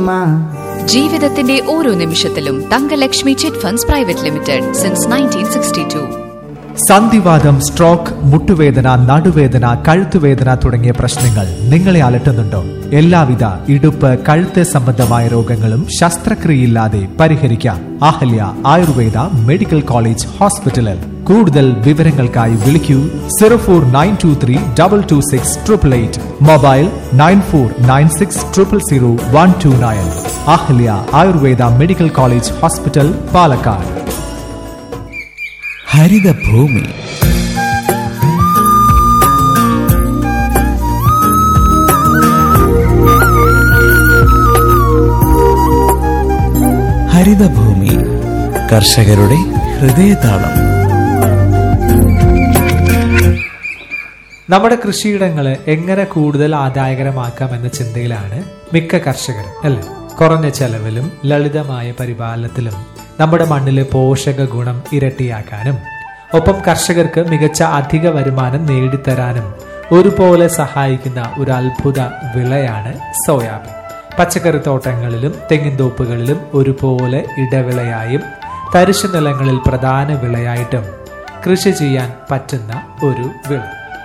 അമ്മ ജീവിതത്തിന്റെ ഓരോ നിമിഷത്തിലും Thangalakshmi chit funds private limited since nineteen sixty two സന്ധിവാദം സ്ട്രോക്ക് മുട്ടുവേദന നടുവേദന കഴുത്തുവേദന തുടങ്ങിയ പ്രശ്നങ്ങൾ നിങ്ങളെ അലട്ടുന്നുണ്ടോ എല്ലാവിധ ഇടുപ്പ് കഴുത്ത് സംബന്ധമായ രോഗങ്ങളും ശസ്ത്രക്രിയയില്ലാതെ പരിഹരിക്കാം അഹല്യ ആയുർവേദ മെഡിക്കൽ കോളേജ് ഹോസ്പിറ്റലിൽ കൂടുതൽ വിവരങ്ങൾക്കായി വിളിക്കൂ zero four nine two three double two six triple eight mobile nine four nine six triple zero one two nine Ahalya Ayurveda medical college hospital Palakkad Harithabhoomi Harithabhoomi കർഷകരുടെ ഹൃദയതാളം നമ്മുടെ കൃഷിയിടങ്ങള് എങ്ങനെ കൂടുതൽ ആദായകരമാക്കാം എന്ന ചിന്തയിലാണ് മിക്ക കർഷകരും അല്ലേ കുറഞ്ഞ ചെലവിലും ലളിതമായ പരിപാലനത്തിലും നമ്മുടെ മണ്ണിലെ പോഷക ഗുണം ഇരട്ടിയാക്കാനും ഒപ്പം കർഷകർക്ക് മികച്ച അധിക വരുമാനം നേടിത്തരാനും ഒരുപോലെ സഹായിക്കുന്ന ഒരു അത്ഭുത വിളയാണ് സോയാബീൻ പച്ചക്കറി തോട്ടങ്ങളിലും തെങ്ങിൻതോപ്പുകളിലും ഒരുപോലെ ഇടവിളയായും തരിശു നിലങ്ങളിൽ പ്രധാന വിളയായിട്ടും കൃഷി ചെയ്യാൻ പറ്റുന്ന ഒരു വിള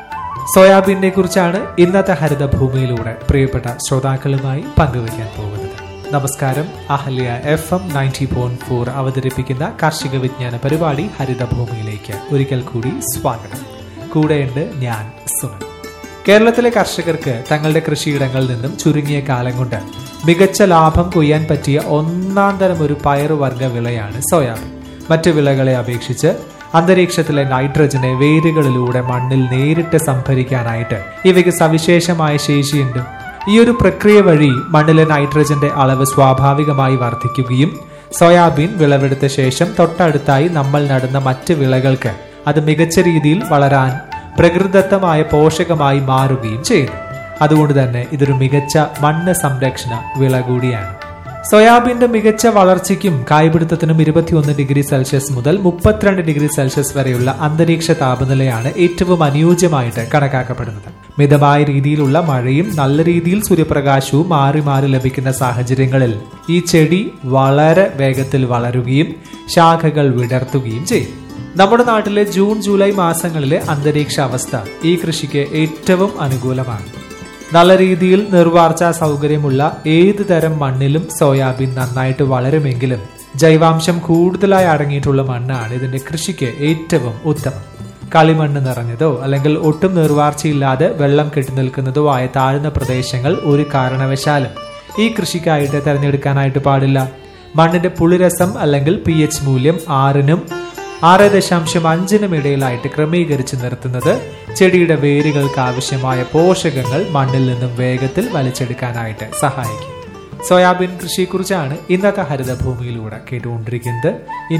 സോയാബീനെ കുറിച്ചാണ് ഇന്നത്തെ ഹരിതഭൂമിയിലൂടെ പ്രിയപ്പെട്ട ശ്രോതാക്കളുമായി പങ്കുവയ്ക്കാൻ പോകുന്നത് നമസ്കാരം Ahalya F M ninety point four അവതരിപ്പിക്കുന്ന കാർഷിക വിജ്ഞാന പരിപാടി ഹരിതഭൂമിയിലേക്ക് ഒരിക്കൽ കൂടി സ്വാഗതം കൂടെയുണ്ട് ഞാൻ സുനൽ കേരളത്തിലെ കർഷകർക്ക് തങ്ങളുടെ കൃഷിയിടങ്ങളിൽ നിന്നും ചുരുങ്ങിയ കാലം കൊണ്ട് മികച്ച ലാഭം കൊയ്യാൻ പറ്റിയ ഒന്നാം തരം ഒരു പയറുവർഗ വിളയാണ് സോയാബീൻ മറ്റു വിളകളെ അപേക്ഷിച്ച് അന്തരീക്ഷത്തിലെ നൈട്രജനെ വേരുകളിലൂടെ മണ്ണിൽ നേരിട്ട് സംഭരിക്കാനായിട്ട് ഇവയ്ക്ക് സവിശേഷമായ ശേഷിയുണ്ട് ഈ ഒരു പ്രക്രിയ വഴി മണ്ണിലെ നൈട്രജന്റെ അളവ് സ്വാഭാവികമായി വർദ്ധിക്കുകയും സോയാബീൻ വിളവെടുത്ത ശേഷം തൊട്ടടുത്തായി നമ്മൾ നടുന്ന മറ്റ് വിളകൾക്ക് അത് മികച്ച രീതിയിൽ വളരാൻ പ്രകൃതിദത്തമായ പോഷകമായി മാറുകയും ചെയ്യുന്നു അതുകൊണ്ട് തന്നെ ഇതൊരു മികച്ച മണ്ണ് സംരക്ഷണ വിള കൂടിയാണ് സോയാബീന്റെ മികച്ച വളർച്ചയ്ക്കും കായ്പിടുത്തത്തിനും ഇരുപത്തിയൊന്ന് ഡിഗ്രി സെൽഷ്യസ് മുതൽ മുപ്പത്തിരണ്ട് ഡിഗ്രി സെൽഷ്യസ് വരെയുള്ള അന്തരീക്ഷ താപനിലയാണ് ഏറ്റവും അനുയോജ്യമായിട്ട് കണക്കാക്കപ്പെടുന്നത് മിതമായ രീതിയിലുള്ള മഴയും നല്ല രീതിയിൽ സൂര്യപ്രകാശവും മാറി മാറി ലഭിക്കുന്ന സാഹചര്യങ്ങളിൽ ഈ ചെടി വളരെ വേഗത്തിൽ വളരുകയും ശാഖകൾ വിടർത്തുകയും ചെയ്യും നമ്മുടെ നാട്ടിലെ ജൂൺ ജൂലൈ മാസങ്ങളിലെ അന്തരീക്ഷ അവസ്ഥ ഈ കൃഷിക്ക് ഏറ്റവും അനുകൂലമാണ് നല്ല രീതിയിൽ നിർവാർച്ച സൗകര്യമുള്ള ഏത് തരം മണ്ണിലും സോയാബീൻ നന്നായിട്ട് വളരുമെങ്കിലും ജൈവാംശം കൂടുതലായി അടങ്ങിയിട്ടുള്ള മണ്ണാണ് ഇതിന്റെ കൃഷിക്ക് ഏറ്റവും ഉത്തമം കളിമണ്ണ് നിറഞ്ഞതോ അല്ലെങ്കിൽ ഒട്ടും നിർവാർച്ചയില്ലാതെ വെള്ളം കെട്ടി നിൽക്കുന്നതോ ആയ താഴ്ന്ന പ്രദേശങ്ങൾ ഒരു കാരണവശാലും ഈ കൃഷിക്കായിട്ട് തിരഞ്ഞെടുക്കാനായിട്ട് പാടില്ല മണ്ണിന്റെ പുളിരസം അല്ലെങ്കിൽ പി എച്ച് മൂല്യം ആറിനും ആറ് ദശാംശം അഞ്ചിനും ഇടയിലായിട്ട് ക്രമീകരിച്ച് നിർത്തുന്നത് ചെടിയുടെ വേരുകൾക്ക് ആവശ്യമായ പോഷകങ്ങൾ മണ്ണിൽ നിന്നും വേഗത്തിൽ വലിച്ചെടുക്കാനായിട്ട് സഹായിക്കും സോയാബീൻ കൃഷിയെക്കുറിച്ചാണ് ഇന്നത്തെ ഹരിതഭൂമിയിലൂടെ കേട്ടുകൊണ്ടിരിക്കുന്നത്